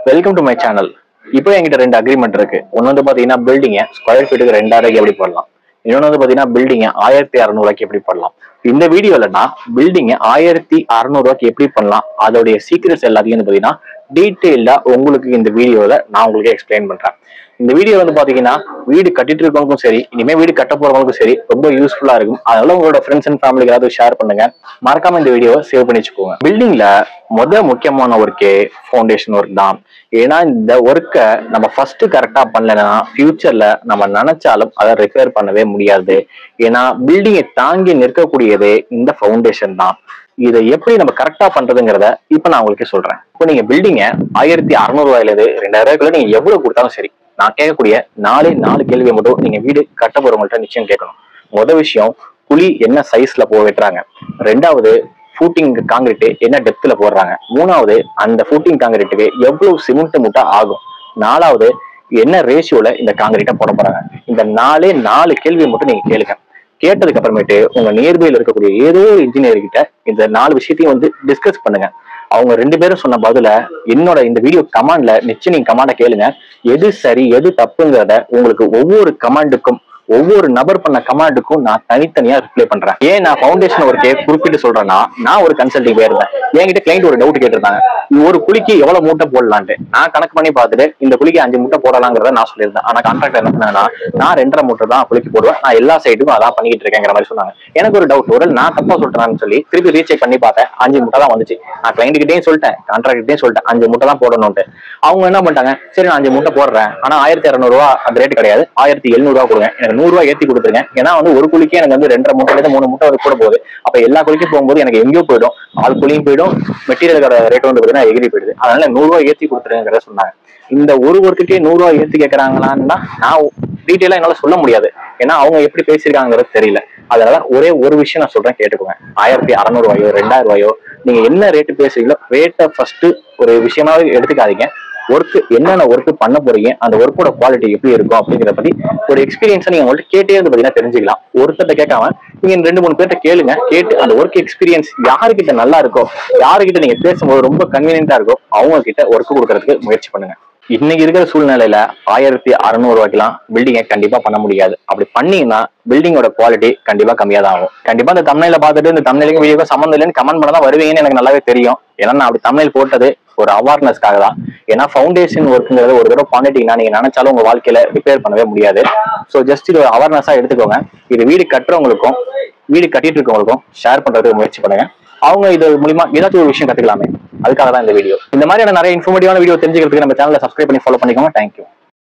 welcome to my channel இப்போ என்கிட்ட ரெண்டு அக்ரிமெண்ட் இருக்கு ஒன்னு வந்து பாத்தீங்கன்னா பில்டிங்க ஸ்கொயர் ஃபீட்டுக்கு ரெண்டாயிரம் எப்படி போடலாம் இன்னொன்று வந்து பாத்தீங்கன்னா பில்டிங்க ஆயிரத்தி அறநூறுவாய்க்கு எப்படி பண்ணலாம் இந்த வீடியோல நான் பில்டிங்க ஆயிரத்தி அறநூறுவாய்க்கு எப்படி பண்ணலாம் அதோடைய சீக்ரெட்ஸ் எல்லாத்தையும் வந்து பாத்தீங்கன்னா டீட்டெயில்டா உங்களுக்கு இந்த வீடியோல நான் உங்களுக்கு எக்ஸ்பிளைன் பண்றேன் இந்த வீடியோ வந்து பாத்தீங்கன்னா வீடு கட்டிட்டு இருக்கவங்களுக்கும் சரி இனிமே வீடு கட்ட போறவங்களுக்கும் சரி ரொம்ப யூஸ்ஃபுல்லா இருக்கும் அதனால உங்களோட ஃப்ரெண்ட்ஸ் அண்ட் ஃபேமிலிக்கு ஏதாவது ஷேர் பண்ணுங்க மறக்காம இந்த வீடியோவை சேவ் பண்ணி வச்சுக்கோங்க பில்டிங்ல முத முக்கியமான ஒர்க்கே ஃபவுண்டேஷன் ஒர்க் தான் ஏன்னா இந்த ஒர்க்கை நம்ம ஃபர்ஸ்ட் கரெக்டா பண்ணலைன்னா ஃபியூச்சர்ல நம்ம நினைச்சாலும் அதை ரிப்பேர் பண்ணவே முடியாது ஏன்னா பில்டிங்கை தாங்கி நிற்கக்கூடியதே இந்த ஃபவுண்டேஷன் தான் இதை எப்படி நம்ம கரெக்டா பண்றதுங்கிறத இப்ப நான் உங்களுக்கு சொல்றேன் இப்போ நீங்க பில்டிங்க ஆயிரத்தி அறுநூறு ரூபாயில இருந்து ரெண்டாயிரம் ரூபாய்க்குள்ள நீங்க எவ்வளவு கொடுத்தாலும் சரி நான் கேட்கக்கூடிய நாலே நாலு கேள்வியை மட்டும் நீங்க வீடு கட்ட போறவங்கள்ட்ட நிச்சயம் கேட்கணும் முதல் விஷயம் குழி என்ன சைஸ்ல போ வெட்டுறாங்க ரெண்டாவது ஃபூட்டிங் காங்கிரீட் என்ன டெப்த்ல போடுறாங்க மூணாவது அந்த ஃபூட்டிங் காங்கிரீட்டுக்கு எவ்வளவு சிமெண்ட் மூட்டை ஆகும் நாலாவது என்ன ரேஷியோல இந்த காங்கிரீட்டை போட போறாங்க இந்த நாலே நாலு கேள்வியை மட்டும் நீங்க கேளுங்க கேட்டதுக்கு அப்புறமேட்டு உங்க நியர்பைல இருக்கக்கூடிய ஏதோ ஒரு இன்ஜினியர் கிட்ட இந்த நாலு விஷயத்தையும் வந்து டிஸ்கஸ் பண்ணுங்க அவங்க ரெண்டு பேரும் சொன்ன பதில என்னோட இந்த வீடியோ கமாண்ட்ல நிச்சயம் நீங்க கமாண்ட கேளுங்க எது சரி எது தப்புங்கிறத உங்களுக்கு ஒவ்வொரு கமாண்டுக்கும் ஒவ்வொரு நபர் பண்ண கமாண்டுக்கும் நான் தனித்தனியா ரிப்ளை பண்றேன் ஏன் நான் ஃபவுண்டேஷன் ஒர்க்கே குறிப்பிட்டு சொல்றேன்னா நான் ஒரு கன்சல்டிங் போயிருந்தேன் என்கிட்ட கிளைண்ட் ஒரு டவுட் கேட்டிருந்தாங்க ஒரு குழிக்கு எவ்வளவு மூட்டை போடலான்ட்டு நான் கணக்கு பண்ணி பார்த்துட்டு இந்த குழிக்கு அஞ்சு மூட்டை போடலாங்கிறத நான் சொல்லியிருந்தேன் ஆனா கான்ட்ராக்டர் என்ன சொன்னாங்கன்னா நான் ரெண்டரை மூட்டை தான் குழிக்கு போடுவேன் நான் எல்லா சைட்டுக்கும் அதான் பண்ணிட்டு இருக்கேங்கிற மாதிரி சொன்னாங்க எனக்கு ஒரு டவுட் ஒரு நான் தப்பா சொல்லிட்டேன்னு சொல்லி திருப்பி ரீசெக் பண்ணி பார்த்தேன் அஞ்சு மூட்டை தான் வந்துச்சு நான் கிளைண்ட் கிட்டேயும் சொல்லிட்டேன் கான்ட்ராக்ட் கிட்டேயும் சொல்லிட்டேன் அஞ்சு மூட்டை தான் போடணும்ட்டு அவங்க என்ன பண்ணிட்டாங்க சரி நான் அஞ்சு மூட்டை போடுறேன் ஆனா ஆயிரத்தி இரநூறுவா அந்த ரேட் கிடையாது ஆயிரத்தி எழுநூறுவா கொடுங்க எனக்கு நூறு ரூபா ஏத்தி கொடுத்துருங்க ஏன்னா வந்து ஒரு குழிக்கு எனக்கு வந்து ரெண்டரை மூட்டைல இருந்து மூணு மூட்டை வரை கூட போகுது அப்ப எல்லா குழிக்கும் போகும்போது எனக்கு எங்கேயோ போயிடும் ஆள் குழியும் போயிடும் மெட்டீரியலோட ரேட் வந்து பாத்தீங்கன்னா எகிரி போயிடுது அதனால நூறு ரூபா ஏத்தி கொடுத்துருங்கிறத சொன்னாங்க இந்த ஒரு ஒர்க்குக்கே நூறு ரூபா ஏத்தி கேட்கறாங்களான்னா நான் டீட்டெயிலா என்னால சொல்ல முடியாது ஏன்னா அவங்க எப்படி பேசியிருக்காங்கிறது தெரியல அதனால ஒரே ஒரு விஷயம் நான் சொல்றேன் கேட்டுக்கோங்க ஆயிரத்தி அறநூறு ரூபாயோ ரெண்டாயிரம் ரூபாயோ நீங்க என்ன ரேட்டு பேசுறீங்களோ ரேட்டை ஃபர்ஸ்ட் ஒரு விஷயமாவே எடுத்துக்காதீங்க ஒர்க் என்னென்ன ஒர்க் பண்ண போறீங்க அந்த ஒர்க்கோட குவாலிட்டி எப்படி இருக்கும் அப்படிங்கிறத பத்தி ஒரு எக்ஸ்பீரியன்ஸை நீங்க உங்கள்ட்ட கேட்டே வந்து பாத்தீங்கன்னா தெரிஞ்சுக்கலாம் ஒருத்தர்ட்ட கேட்காம நீங்க ரெண்டு மூணு பேர்ட்ட கேளுங்க கேட்டு அந்த ஒர்க் எக்ஸ்பீரியன்ஸ் யாருக்கிட்ட நல்லா இருக்கோ யாருக்கிட்ட நீங்க பேசும்போது ரொம்ப கன்வீனியன்டா இருக்கோ அவங்க கிட்ட ஒர்க் கொடுக்கறதுக்கு முயற்சி பண்ணுங்க இன்னைக்கு இருக்கிற சூழ்நிலையில ஆயிரத்தி அறுநூறு ரூபாய்க்குலாம் பில்டிங்கை கண்டிப்பா பண்ண முடியாது அப்படி பண்ணீங்கன்னா பில்டிங்கோட குவாலிட்டி கண்டிப்பா கம்மியா தான் ஆகும் கண்டிப்பா இந்த தமிழ்ல பார்த்துட்டு இந்த தமிழுக்கும் வீடியோக்கும் சம்மந்தம் இல்லைன்னு கமெண்ட் பண்ண தான் வருவீங்கன்னு எனக்கு நல்லாவே தெரியும் ஏன்னா நான் அப்படி தமிழ் போட்டது ஒரு அவேர்னஸ்க்காக தான் ஏன்னா ஃபவுண்டேஷன் ஒர்க்குங்கிறது ஒரு தடவை பண்ணிட்டீங்கன்னா நீங்க நினைச்சாலும் உங்க வாழ்க்கையில ரிப்பேர் பண்ணவே முடியாது ஸோ ஜஸ்ட் இது ஒரு அவேர்னஸா எடுத்துக்கோங்க இது வீடு கட்டுறவங்களுக்கும் வீடு கட்டிட்டு இருக்கவங்களுக்கும் ஷேர் பண்றதுக்கு முயற்சி பண்ணுங்க அவங்க இது மூலியமா ஏதாச்சும் ஒரு விஷயம் கத்துக்கலாமே அதுக்காக தான் இந்த வீடியோ இந்த மாதிரியான நிறைய இன்ஃபர்மேட்டிவான வீடியோ தெரிஞ்சுக்கிறதுக்கு நம்ம சேனலை சப்ஸ்கிரைப் பண்ணி ஃபாலோ பண்ணிக்கோங்க தேங்க்யூ